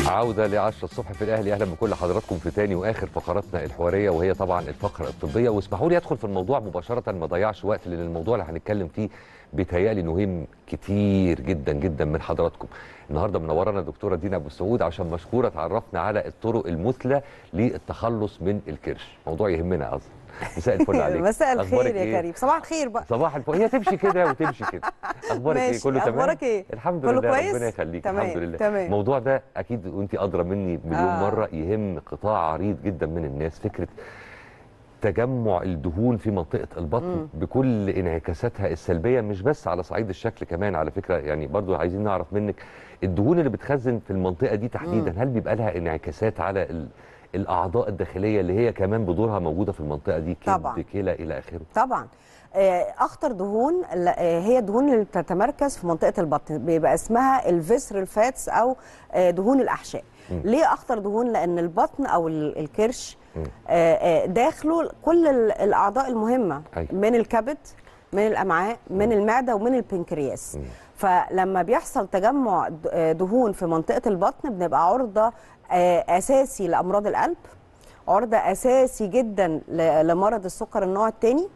عودة ل 10 الصبح في الأهلي أهلا بكل حضراتكم في تاني وآخر فقراتنا الحوارية وهي طبعا الفقرة الطبية واسمحوا لي أدخل في الموضوع مباشرة ما ضيعش وقت لأن الموضوع اللي هنتكلم فيه بيتهيألي إنه يهم كتير جدا جدا من حضراتكم. النهارده منورانا الدكتورة دينا أبو السعود عشان مشكورة تعرفنا على الطرق المثلى للتخلص من الكرش، موضوع يهمنا أصلا. مساء الفل عليك مساء أخبارك الخير يا إيه؟ كريم صباح الخير بقى صباح الفل هي تمشي كده وتمشي كده اخبارك ايه ماشي. كله تمام أخبارك إيه؟ الحمد كله لله كويس؟ ربنا يخليك تمام، الحمد لله تمام. الموضوع ده اكيد وانت ادرى مني مليون آه. مره يهم قطاع عريض جدا من الناس فكره تجمع الدهون في منطقه البطن بكل انعكاساتها السلبيه مش بس على صعيد الشكل كمان على فكره يعني برضو عايزين نعرف منك الدهون اللي بتخزن في المنطقه دي تحديدا هل بيبقى لها انعكاسات على ال الاعضاء الداخليه اللي هي كمان بدورها موجوده في المنطقه دي طبعاً. كبد كلى الى اخره طبعا آه، اخطر دهون ل- آه، هي الدهون اللي بتتمركز في منطقه البطن بيبقى اسمها الفيسرال فاتس او آه، دهون الاحشاء ليه اخطر دهون لان البطن او ال- الكرش آه، آه، داخله كل ال- الاعضاء المهمه أيوة. من الكبد من الامعاء من المعده ومن البنكرياس فلما بيحصل تجمع د- آه، دهون في منطقه البطن بنبقى عرضه آه، اساسي لامراض القلب عرضة أساسي جدا ل- لمرض السكر النوع الثاني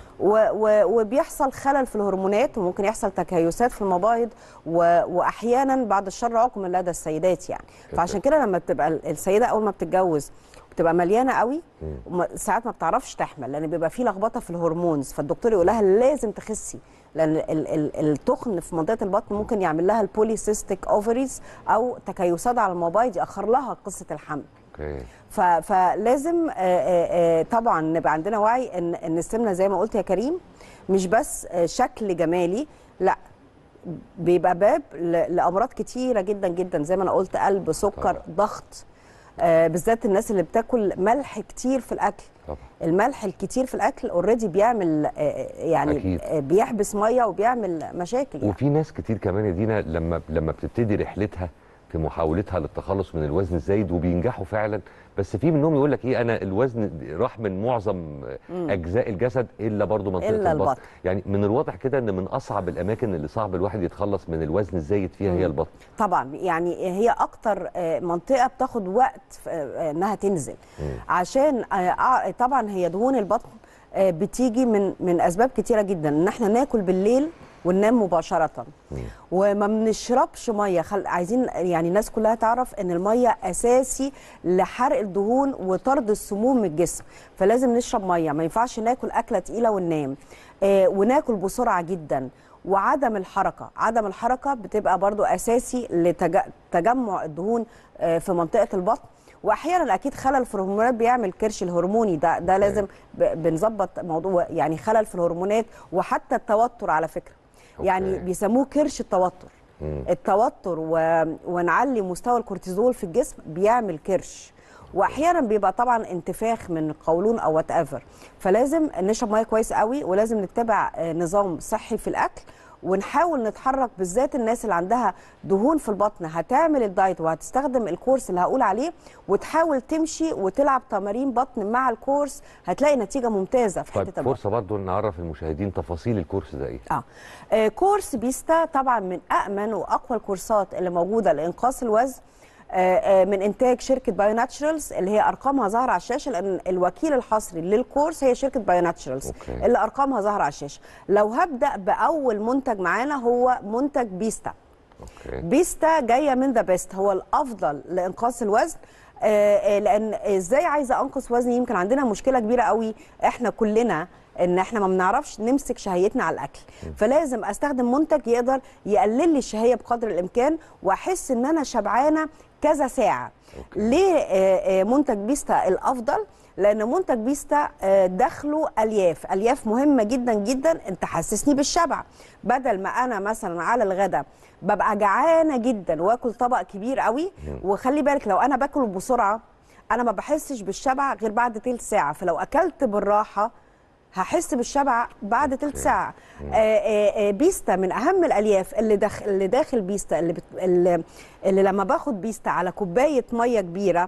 وبيحصل خلل في الهرمونات وممكن يحصل تكيسات في المبايض و- وأحيانا بعد الشر عقم لدى السيدات يعني فعشان كده لما بتبقى ال- السيدة أول ما بتتجوز بتبقى مليانه قوي وما- ساعات ما بتعرفش تحمل لان بيبقى في لخبطه في الهرمونز فالدكتور يقول لها لازم تخسي لان ال- ال- التخن في منطقه البطن ممكن يعمل لها البوليسيستيك اوفريز او تكيسات على المبايض ياخر لها قصه الحمل اوكي ف- فلازم آه، آه، آه، طبعا نبقى عندنا وعي ان ان السمنه زي ما قلت يا كريم مش بس آه، شكل جمالي لا بيبقى باب ل- لامراض كتيره جدا جدا زي ما انا قلت قلب سكر طبعا. ضغط آه، بالذات الناس اللي بتاكل ملح كتير في الاكل طبعا الملح الكتير في الاكل اوريدي بيعمل آه، يعني أكيد. آه، بيحبس ميه وبيعمل مشاكل يعني. وفي ناس كتير كمان يا دينا لما لما بتبتدي رحلتها في محاولتها للتخلص من الوزن الزايد وبينجحوا فعلا بس في منهم يقول لك ايه انا الوزن راح من معظم اجزاء الجسد الا برضو منطقه إلا البطن البطن. يعني من الواضح كده ان من اصعب الاماكن اللي صعب الواحد يتخلص من الوزن الزايد فيها هي البطن طبعا يعني هي اكتر آه، منطقه بتاخد وقت في- آه، انها تنزل عشان آه، آه، طبعا هي دهون البطن آه، بتيجي من من اسباب كتيره جدا ان احنا ناكل بالليل وننام مباشره وما بنشربش ميه خل... عايزين يعني الناس كلها تعرف ان الميه اساسي لحرق الدهون وطرد السموم من الجسم فلازم نشرب ميه ما ينفعش ناكل اكله تقيله وننام آه وناكل بسرعه جدا وعدم الحركه عدم الحركه بتبقى برضو اساسي لتجمع الدهون آه، في منطقه البطن واحيانا اكيد خلل في الهرمونات بيعمل كرش الهرموني ده ده لازم ب- بنظبط موضوع يعني خلل في الهرمونات وحتى التوتر على فكره يعني أوكي. بيسموه كرش التوتر مم. التوتر و... ونعلي مستوى الكورتيزول في الجسم بيعمل كرش واحيانا بيبقى طبعا انتفاخ من القولون او وات ايفر فلازم نشرب ميه كويس قوي ولازم نتبع آه، نظام صحي في الاكل ونحاول نتحرك بالذات الناس اللي عندها دهون في البطن هتعمل الدايت وهتستخدم الكورس اللي هقول عليه وتحاول تمشي وتلعب تمارين بطن مع الكورس هتلاقي نتيجه ممتازه في طيب حته البطن فرصه برضو نعرف المشاهدين تفاصيل الكورس ده ايه آه. آه كورس بيستا طبعا من أأمن وأقوى الكورسات اللي موجودة لإنقاص الوزن آه، آه، من إنتاج شركة بايو ناتشرالز اللي هي أرقامها ظاهرة على الشاشة لأن الوكيل الحصري للكورس هي شركة بايو ناتشرالز أوكي. اللي أرقامها ظاهرة على الشاشة لو هبدأ بأول منتج معانا هو منتج بيستا اوكي بيستا جايه من ذا بيست هو الافضل لانقاص الوزن آه، آه، لان ازاي عايزه انقص وزني يمكن عندنا مشكله كبيره قوي احنا كلنا ان احنا ما بنعرفش نمسك شهيتنا على الاكل فلازم استخدم منتج يقدر يقلل لي الشهيه بقدر الامكان واحس ان انا شبعانه كذا ساعه أوكي. ليه آه، آه، منتج بيستا الافضل لان منتج بيستا آه، داخله الياف الياف مهمه جدا جدا ان تحسسني بالشبع بدل ما انا مثلا على الغداء ببقى جعانه جدا واكل طبق كبير قوي وخلي بالك لو انا باكل بسرعه انا ما بحسش بالشبع غير بعد تلت ساعه فلو اكلت بالراحه هحس بالشبع بعد تلت ساعه آه آه آه بيستا من اهم الالياف اللي داخل اللي داخل بيستا اللي, بت... اللي اللي لما باخد بيستا على كوبايه ميه كبيره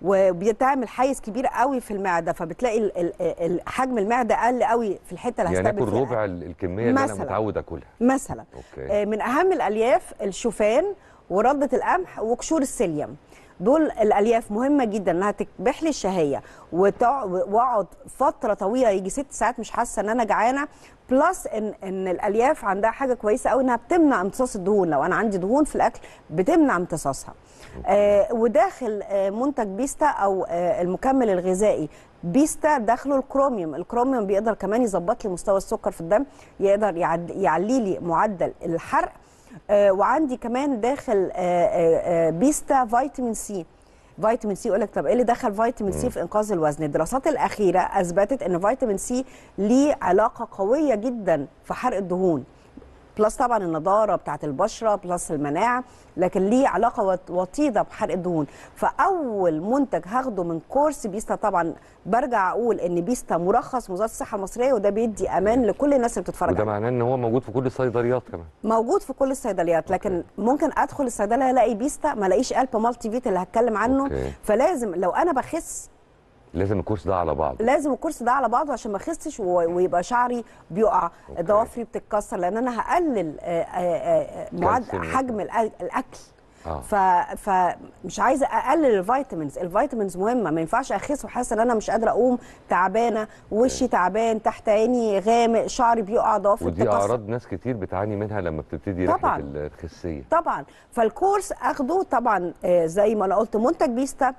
وبتعمل حيز كبير قوي في المعده فبتلاقي ال- ال- ال- حجم المعده قل قوي في الحته اللي يعني هستقبل اكل فيها ربع ال- الكميه اللي انا مثلاً. متعود اكلها مثلا أوكي. آه، من اهم الالياف الشوفان ورده القمح وقشور السيليوم دول الالياف مهمه جدا انها تكبح لي الشهيه وتع- واقعد فتره طويله يجي ست ساعات مش حاسه ان انا جعانه بلس ان ان الالياف عندها حاجه كويسه قوي انها بتمنع امتصاص الدهون لو انا عندي دهون في الاكل بتمنع امتصاصها آه وداخل آه منتج بيستا او آه المكمل الغذائي بيستا داخله الكروميوم الكروميوم بيقدر كمان يظبط لي مستوى السكر في الدم يقدر يعد- يعلي لي معدل الحرق آه وعندي كمان داخل آه آه آه بيستا فيتامين سي فيتامين سي يقول لك طب ايه اللي دخل فيتامين سي في انقاذ الوزن الدراسات الاخيره اثبتت ان فيتامين سي ليه علاقه قويه جدا في حرق الدهون بلس طبعا النضاره بتاعه البشره بلس المناعه لكن ليه علاقه وط- وطيده بحرق الدهون فاول منتج هاخده من كورس بيستا طبعا برجع اقول ان بيستا مرخص من وزاره الصحه المصريه وده بيدي امان لكل الناس اللي بتتفرج وده عليه معناه ان هو موجود في كل الصيدليات كمان موجود في كل الصيدليات لكن ممكن ادخل الصيدليه الاقي بيستا ما الاقيش الب مالتي فيت اللي هتكلم عنه أوكي. فلازم لو انا بخس لازم الكورس ده على بعض لازم الكورس ده على بعضه عشان ما اخسش و- ويبقى شعري بيقع ضوافري بتتكسر لان انا هقلل آه، آه، آه، معدل كالسيوم. حجم الأ- الاكل آه. ف... فمش عايزه اقلل الفيتامينز الفيتامينز مهمه ما ينفعش اخس وحاسه ان انا مش قادره اقوم تعبانه وشي تعبان تحت عيني غامق شعري بيقع ضوافري ودي بتتكسر. اعراض ناس كتير بتعاني منها لما بتبتدي طبعاً. رحله الخسيه طبعا فالكورس اخده طبعا آه، زي ما انا قلت منتج بيستا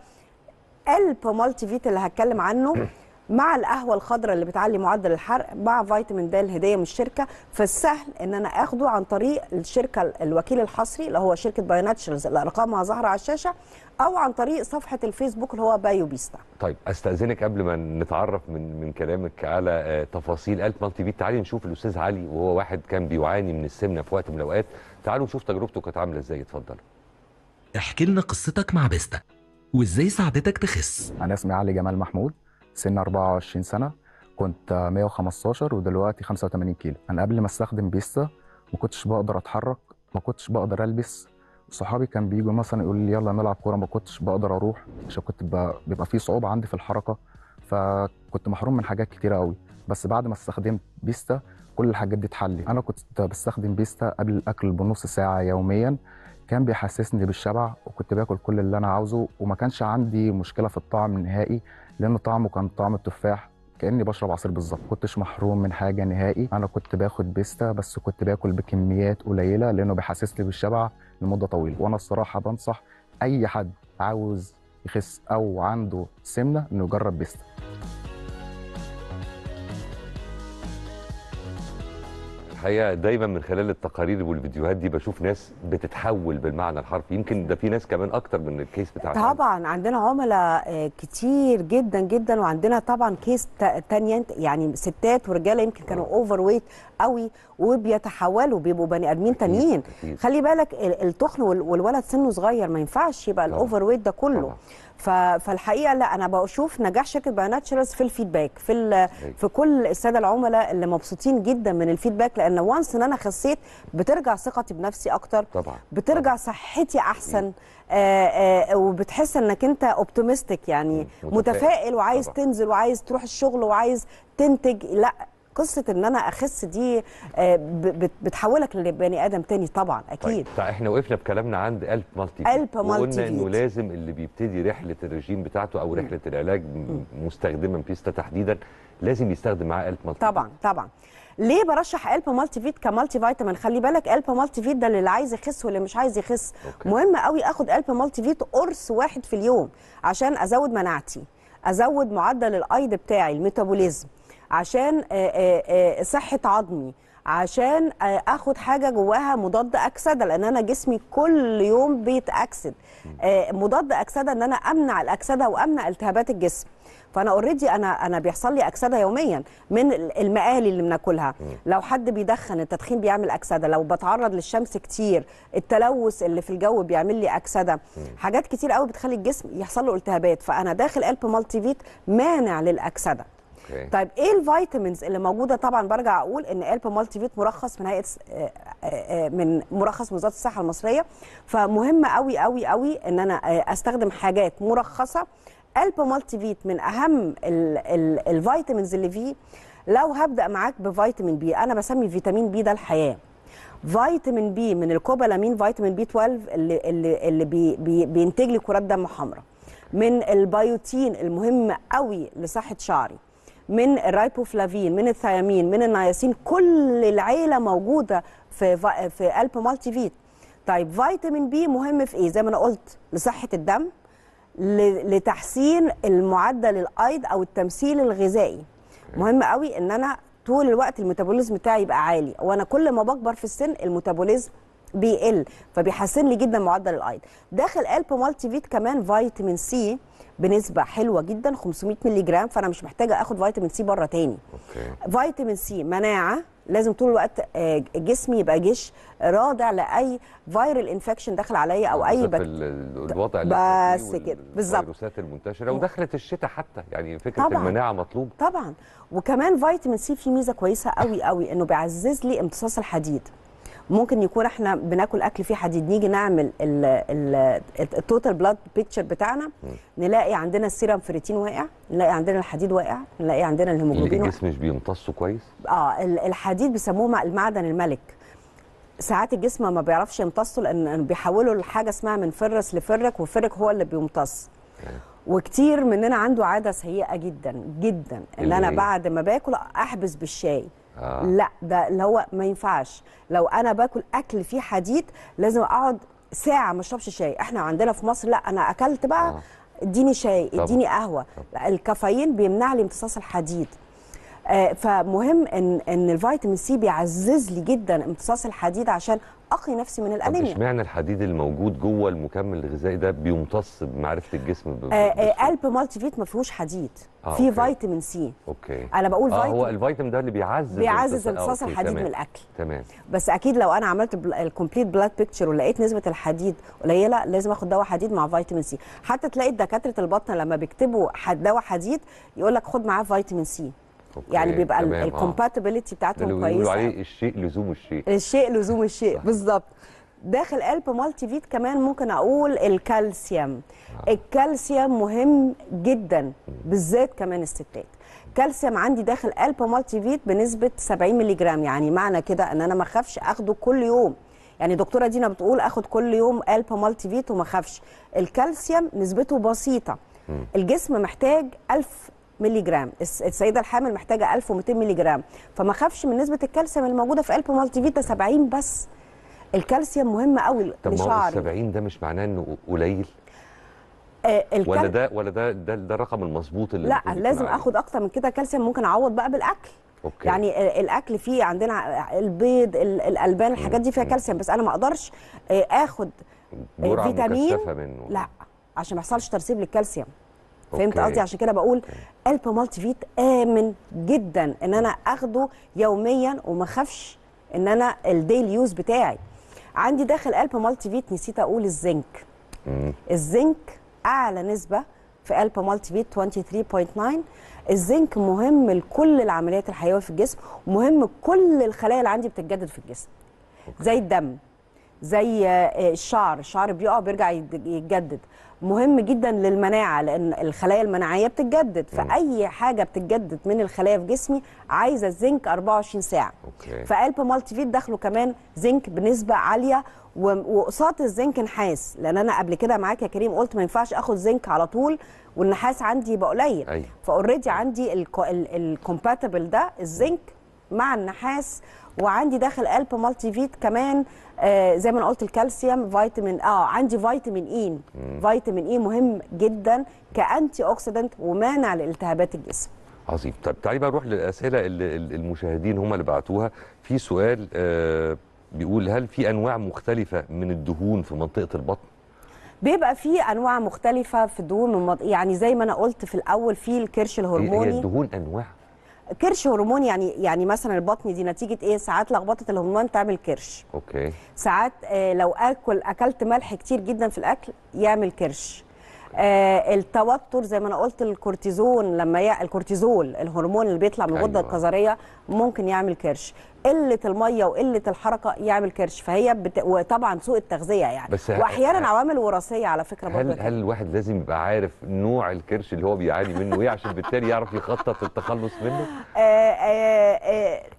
الب مالتي فيت اللي هتكلم عنه مع القهوه الخضراء اللي بتعلي معدل الحرق مع فيتامين د الهديه من الشركه فالسهل ان انا اخده عن طريق الشركه الوكيل الحصري اللي هو شركه باي ناتشرالز اللي ارقامها ظاهره على الشاشه او عن طريق صفحه الفيسبوك اللي هو بايو بيستا طيب استاذنك قبل ما نتعرف من من كلامك على آه، تفاصيل الف مالتي فيت تعالي نشوف الاستاذ علي وهو واحد كان بيعاني من السمنه في وقت من الاوقات تعالوا نشوف تجربته كانت عامله ازاي اتفضل احكي لنا قصتك مع بيستا وازاي ساعدتك تخس أنا اسمي علي جمال محمود سن 24 سنة كنت 115 ودلوقتي 85 كيلو أنا قبل ما استخدم بيستا ما كنتش بقدر أتحرك ما كنتش بقدر ألبس صحابي كان بيجوا مثلا يقولوا لي يلا نلعب كورة ما كنتش بقدر أروح عشان كنت ب- بيبقى في صعوبة عندي في الحركة فكنت محروم من حاجات كتيرة قوي بس بعد ما استخدمت بيستا كل الحاجات دي اتحلت أنا كنت بستخدم بيستا قبل الأكل بنص ساعة يوميا كان بيحسسني بالشبع وكنت باكل كل اللي انا عاوزه وما كانش عندي مشكله في الطعم نهائي لان طعمه كان طعم التفاح كاني بشرب عصير بالظبط كنتش محروم من حاجه نهائي انا كنت باخد بيستا بس كنت باكل بكميات قليله لانه بيحسسني بالشبع لمده طويله وانا الصراحه بنصح اي حد عاوز يخس او عنده سمنه انه يجرب بيستا الحقيقه دايما من خلال التقارير والفيديوهات دي بشوف ناس بتتحول بالمعنى الحرفي يمكن ده في ناس كمان اكتر من الكيس بتاعك طبعا عندنا عملاء آه، كتير جدا جدا وعندنا طبعا كيس تا- تانية يعني ستات ورجاله يمكن كانوا اوفر ويت قوي وبيتحولوا بيبقوا بني ادمين تانيين أكيد. خلي بالك ال- التخن وال- والولد سنه صغير ما ينفعش يبقى طبعاً. الاوفر ويت ده كله طبعاً. ف... فالحقيقه لا انا بشوف نجاح شركه بايوناتشرالز في الفيدباك في ال... في كل الساده العملاء اللي مبسوطين جدا من الفيدباك لان وانس ان انا خسيت بترجع ثقتي بنفسي اكتر طبعا بترجع صحتي احسن آه آه وبتحس انك انت اوبتيمستيك يعني مم، متفائل, متفائل وعايز طبعا. تنزل وعايز تروح الشغل وعايز تنتج لا قصه ان انا اخس دي آه ب- بت- بتحولك لبني ادم تاني طبعا اكيد طيب احنا وقفنا بكلامنا عند الف مالتي فيت. ألب مالتي وقلنا انه فيت. لازم اللي بيبتدي رحله الرجيم بتاعته او رحله العلاج م- مستخدما بيستا تحديدا لازم يستخدم معاه الف مالتي طبعا طبعا ليه برشح الب مالتي فيت كمالتي فيتامين خلي بالك الب مالتي فيت ده اللي عايز يخس واللي مش عايز يخس أوكي. مهم قوي اخد الب مالتي فيت قرص واحد في اليوم عشان ازود مناعتي ازود معدل الايض بتاعي الميتابوليزم عشان آه، آه، آه، صحه عظمي عشان آه، اخد حاجه جواها مضاد اكسده لان انا جسمي كل يوم بيتاكسد آه، مضاد اكسده ان انا امنع الاكسده وامنع التهابات الجسم فانا اوريدي انا انا بيحصل لي اكسده يوميا من المقالي اللي بناكلها لو حد بيدخن التدخين بيعمل اكسده لو بتعرض للشمس كتير التلوث اللي في الجو بيعمل لي اكسده حاجات كتير قوي بتخلي الجسم يحصل له التهابات فانا داخل الب مالتي فيت مانع للاكسده أوكي. طيب ايه الفيتامينز اللي موجوده طبعا برجع اقول ان الب مالتي فيت مرخص من هيئه آه، آه، آه، من مرخص من وزاره الصحه المصريه فمهم قوي قوي قوي ان انا آه، استخدم حاجات مرخصه الب مالتي فيت من اهم ال- ال- الفيتامينز اللي فيه لو هبدا معاك بفيتامين بي انا بسمي فيتامين بي ده الحياه فيتامين بي من الكوبالامين فيتامين بي 12 اللي اللي اللي بي بي بينتج لي كرات دم حمراء من البيوتين المهم قوي لصحه شعري من الرايبوفلافين من الثيامين من النياسين كل العيله موجوده في في, في قلب مالتي فيت طيب فيتامين بي مهم في ايه زي ما انا قلت لصحه الدم ل- لتحسين المعدل الايض او التمثيل الغذائي مهم قوي ان انا طول الوقت الميتابوليزم بتاعي يبقى عالي وانا كل ما بكبر في السن الميتابوليزم بيقل فبيحسن لي جدا معدل الايض داخل قلب مالتي فيت كمان فيتامين سي بنسبه حلوه جدا 500 مللي جرام فانا مش محتاجه اخد فيتامين سي بره تاني اوكي فيتامين سي مناعه لازم طول الوقت آه، جسمي يبقى جيش رادع لاي فيرال انفكشن داخل عليا او اي بالذات بك... في ال- الوضع اللي احنا فيه بس كده، بالظبط. والفيروسات المنتشره ودخلت الشتاء حتى يعني فكره طبعاً. المناعه مطلوب طبعا وكمان فيتامين سي فيه ميزه كويسه قوي قوي انه بيعزز لي امتصاص الحديد ممكن يكون احنا بناكل اكل فيه حديد نيجي نعمل ال- ال- التوتال بلاد بيكتشر بتاعنا نلاقي عندنا السيرم فريتين واقع نلاقي عندنا الحديد واقع نلاقي عندنا اللي الهيموجلوبين واقع الجسم مش بيمتصه كويس اه ال- الحديد بيسموه مع- المعدن الملك ساعات الجسم ما بيعرفش يمتصه لان بيحولوا لحاجه اسمها من فرس لفرك والفرك هو اللي بيمتص وكتير مننا عنده عاده سيئه جدا جدا ان اللي انا هي؟ بعد ما باكل احبس بالشاي آه. لا ده اللي هو ما ينفعش لو انا باكل اكل فيه حديد لازم اقعد ساعه ما اشربش شاي احنا عندنا في مصر لا انا اكلت بقى آه. اديني شاي طبعا. اديني قهوه لا الكافيين بيمنع لي امتصاص الحديد آه، فمهم ان ان الفيتامين سي بيعزز لي جدا امتصاص الحديد عشان اقي نفسي من طب الانيميا اشمعنى الحديد الموجود جوه المكمل الغذائي ده بيمتص بمعرفه الجسم ب- آه، آه، بالسوق؟ قلب مالتي فيت ما فيهوش حديد آه، فيه أوكي. فيتامين سي اوكي انا بقول اه هو فيتامين الفيتامين ده اللي بيعزز بيعزز آه، امتصاص أوكي، الحديد تمام. من الاكل تمام بس اكيد لو انا عملت الكومبليت بلاد بيكتشر ولقيت نسبه الحديد قليله لازم اخد دواء حديد مع فيتامين سي حتى تلاقي دكاتره البطن لما بيكتبوا حد- دواء حديد يقول لك خد معاه فيتامين سي أوكي، يعني بيبقى تمام، آه. الكومباتيبلتي ده بتاعتهم اللي بيقولوا كويسه عليه الشيء لزوم الشيء الشيء لزوم الشيء بالظبط داخل قلب مالتي فيت كمان ممكن اقول الكالسيوم الكالسيوم مهم جدا بالذات كمان الستات كالسيوم عندي داخل قلب مالتي فيت بنسبه 70 مللي جرام يعني معنى كده ان انا ما اخافش اخده كل يوم يعني دكتوره دينا بتقول اخد كل يوم قلب مالتي فيت وما اخافش الكالسيوم نسبته بسيطه الجسم محتاج 1000 مللي جرام الس- السيده الحامل محتاجه 1200 مللي جرام فما اخافش من نسبه الكالسيوم الموجوده في قلب مالتي فيت ده 70 بس الكالسيوم مهم قوي طب ما هو لشعري 70 ده مش معناه انه قليل آه الكال... ولا ده ولا ده ده, ده الرقم المظبوط اللي لا المفروض يكون لازم عليه؟ اخد اكتر من كده كالسيوم ممكن اعوض بقى بالاكل اوكي يعني آه، الاكل فيه عندنا البيض ال- الالبان الحاجات دي فيها كالسيوم بس انا ما اقدرش آه، اخد آه، جرعه فيتامين مكثفه منه لا عشان ما يحصلش ترسيب للكالسيوم فهمت أوكي. قصدي عشان كده بقول قلب مالتي فيت امن جدا ان انا اخده يوميا وما اخافش ان انا الديلي يوز بتاعي عندي داخل قلب مالتي فيت نسيت اقول الزنك مم. الزنك اعلى نسبه في قلب مالتي فيت 23.9 الزنك مهم لكل العمليات الحيويه في الجسم ومهم كل الخلايا اللي عندي بتتجدد في الجسم زي الدم زي آه، الشعر الشعر بيقع بيرجع يد- يتجدد مهم جدا للمناعه لان الخلايا المناعيه بتتجدد فاي حاجه بتتجدد من الخلايا في جسمي عايزه الزنك 24 ساعه اوكي فقلب مالتي فيت داخله كمان زنك بنسبه عاليه و- وقصاد الزنك نحاس لان انا قبل كده معاك يا كريم قلت ما ينفعش اخد زنك على طول والنحاس عندي يبقى قليل أيوة. فاوريدي عندي الكومباتبل ده الزنك مع النحاس وعندي داخل قلب مالتي فيت كمان آه زي ما انا قلت الكالسيوم فيتامين اه عندي فيتامين اي فيتامين اي مهم جدا كانتي اوكسيدنت ومانع لالتهابات الجسم عظيم طب تعالي بقى نروح للاسئله اللي اللي المشاهدين هم اللي بعتوها في سؤال آه بيقول هل في انواع مختلفه من الدهون في منطقه البطن بيبقى في انواع مختلفه في الدهون والمض... يعني زي ما انا قلت في الاول في الكرش هي- هي الهرموني الدهون انواع كرش هرموني يعني يعني مثلا البطن دي نتيجه ايه ساعات لخبطه الهرمون تعمل كرش اوكي ساعات آه لو اكل اكلت ملح كتير جدا في الاكل يعمل كرش آه التوتر زي ما انا قلت الكورتيزون لما ي... الكورتيزول الهرمون اللي بيطلع من الغده أيوة. الكظريه ممكن يعمل كرش قله الميه وقله الحركه يعمل كرش فهي بت... وطبعا سوء التغذيه يعني بس ه- واحيانا ه- عوامل وراثيه على فكره برضه هل يا كريم. هل الواحد لازم يبقى عارف نوع الكرش اللي هو بيعاني منه ايه عشان بالتالي يعرف يخطط للتخلص منه آه، آه، آه،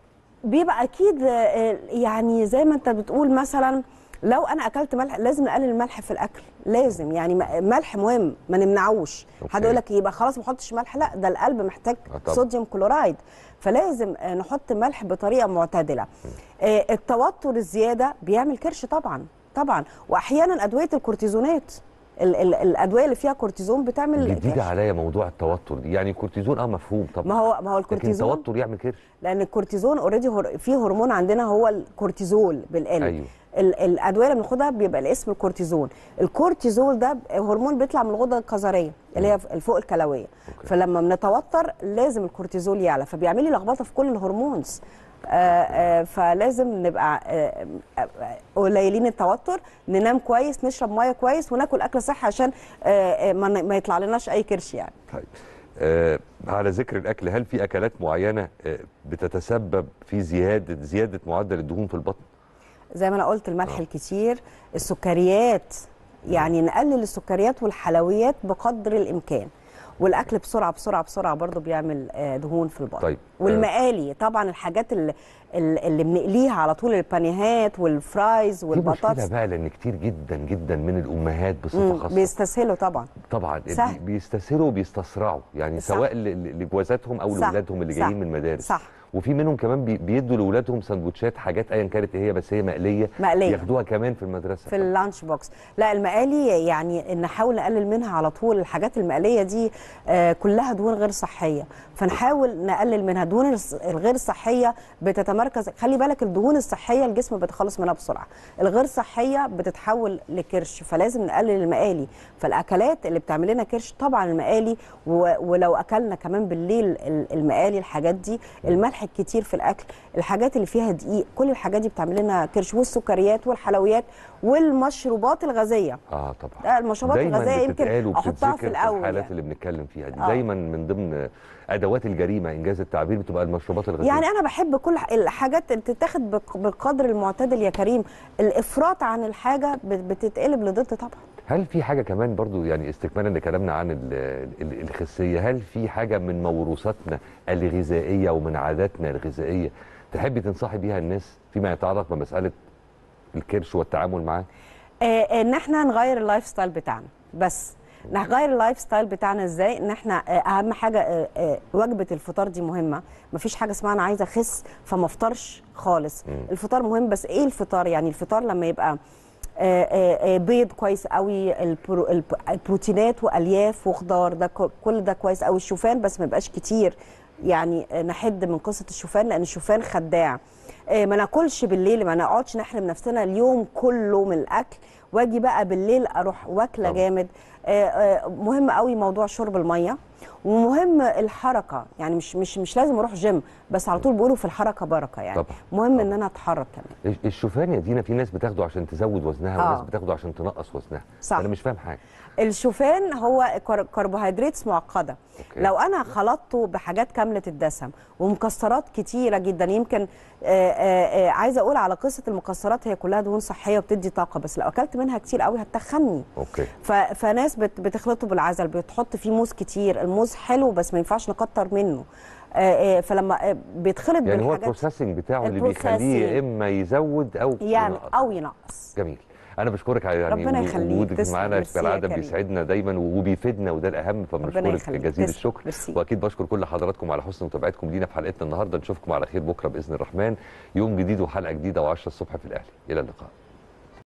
بيبقى اكيد آه، يعني زي ما انت بتقول مثلا لو انا اكلت ملح لازم نقلل الملح في الاكل لازم يعني م- ملح مهم ما نمنعوش أوكي. حد يقول لك يبقى خلاص ما احطش ملح لا ده القلب محتاج آه طبعا. صوديوم كلورايد فلازم آه، نحط ملح بطريقه معتدله آه، التوتر الزياده بيعمل كرش طبعا طبعا واحيانا ادويه الكورتيزونات ال- ال- الادويه اللي فيها كورتيزون بتعمل جديد كرش. عليا موضوع التوتر دي يعني الكورتيزون اه مفهوم طبعا ما هو ما هو لكن الكورتيزون التوتر يعمل كرش لان الكورتيزون اوريدي هر... في هرمون عندنا هو الكورتيزول بالقلب أيوه. ال- الادويه اللي بناخدها بيبقى الاسم الكورتيزون الكورتيزول ده هرمون بيطلع من الغده الكظريه اللي هي الفوق الكلويه أوكي. فلما بنتوتر لازم الكورتيزول يعلى فبيعمل لي لخبطه في كل الهرمونز آه آه فلازم نبقى آه آه، قليلين التوتر ننام كويس نشرب ميه كويس وناكل اكل صحي عشان آه آه ما ن- ما يطلع لناش اي كرش يعني طيب آه على ذكر الاكل هل في اكلات معينه آه بتتسبب في زياده زياده معدل الدهون في البطن زي ما انا قلت الملح الكتير السكريات يعني نقلل السكريات والحلويات بقدر الامكان والاكل بسرعه بسرعه بسرعه برضو بيعمل آه، دهون في البطن طيب. والمقالي طبعا الحاجات اللي, اللي بنقليها على طول البانيهات والفرايز في مشكله والبطاطس بقى لان كتير جدا جدا من الامهات بصفه مم، خاصه بيستسهلوا طبعا طبعا سهل. بي- بيستسهلوا وبيستصرعوا يعني صح. سواء ل- ل- لجوازاتهم او صح. لاولادهم اللي صح. جايين من المدارس صح. وفي منهم كمان بي- بيدوا لاولادهم سندوتشات حاجات ايا كانت إيه هي بس هي مقليه مقلية. ياخدوها كمان في المدرسه في اللانش بوكس لا المقالي يعني نحاول نقلل منها على طول الحاجات المقليه دي آه، كلها دهون غير صحيه فنحاول نقلل منها الدهون الص- الغير صحيه بتتمركز خلي بالك الدهون الصحيه الجسم بيتخلص منها بسرعه الغير صحيه بتتحول لكرش فلازم نقلل المقالي فالاكلات اللي بتعمل لنا كرش طبعا المقالي و- ولو اكلنا كمان بالليل ال- المقالي الحاجات دي الملح الكتير في الاكل الحاجات اللي فيها دقيق كل الحاجات دي بتعمل لنا كرش والسكريات والحلويات والمشروبات الغازيه اه طبعا لا، المشروبات دايما الغازيه بتتقال يمكن احطها وبتتذكر في الاول الحالات يعني. اللي بنتكلم فيها دي آه. دايما من ضمن ادوات الجريمه انجاز التعبير بتبقى المشروبات الغازيه يعني انا بحب كل ح- الحاجات اللي تتاخد بق- بالقدر المعتدل يا كريم الافراط عن الحاجه بت- بتتقلب لضد طبعا هل في حاجه كمان برضو يعني استكمالا لكلامنا عن ال- ال- الخسيه هل في حاجه من موروثاتنا الغذائيه ومن عاداتنا الغذائيه تحبي تنصحي بيها الناس فيما يتعلق بمساله الكرش والتعامل معاه آه، ان احنا نغير اللايف ستايل بتاعنا بس نغير اللايف ستايل بتاعنا ازاي ان احنا آه، اهم حاجه آه، آه، وجبه الفطار دي مهمه مفيش حاجه اسمها انا عايزه اخس فما افطرش خالص الفطار مهم بس ايه الفطار يعني الفطار لما يبقى آه، آه، آه، بيض كويس قوي البرو الب- البروتينات والياف وخضار ده ك- كل ده كويس قوي الشوفان بس ما يبقاش كتير يعني آه، نحد من قصه الشوفان لان الشوفان خداع آه، ما ناكلش بالليل ما نقعدش نحرم نفسنا اليوم كله من الاكل واجي بقى بالليل اروح واكله طبعا. جامد آه، آه، مهم قوي موضوع شرب الميه ومهم الحركه يعني مش مش مش لازم اروح جيم بس على طول بيقولوا في الحركه بركه يعني طبعا. مهم طبعا. ان انا اتحرك كمان الشوفان يا دينا في ناس بتاخده عشان تزود وزنها آه. وناس بتاخده عشان تنقص وزنها صح. انا مش فاهم حاجه الشوفان هو كر- كربوهيدرات معقده أوكي. لو انا خلطته بحاجات كامله الدسم ومكسرات كتيره جدا يمكن آه، آه، آه، عايزه اقول على قصه المكسرات هي كلها دهون صحيه وبتدي طاقه بس لو اكلت منها كتير قوي هتخني اوكي ف... فناس بت... بتخلطه بالعسل بتحط فيه موز كتير الموز حلو بس ما ينفعش نكتر منه آه، آه، فلما آه، بيتخلط يعني هو بالحاجات البروسيسنج بتاعه اللي بيخليه يا اما يزود او يعني ينقص. او ينقص جميل انا بشكرك على يعني ربنا يخليك. وجودك تسلم. معانا ميرسي يا كالعاده كريم. بيسعدنا دايما وبيفيدنا وده الاهم ربنا فبنشكرك يخليك. جزيل تسلم. الشكر ميرسي. واكيد بشكر كل حضراتكم على حسن متابعتكم لينا في حلقتنا النهارده نشوفكم على خير بكره باذن الرحمن يوم جديد وحلقه جديده و10 الصبح في الاهلي الى اللقاء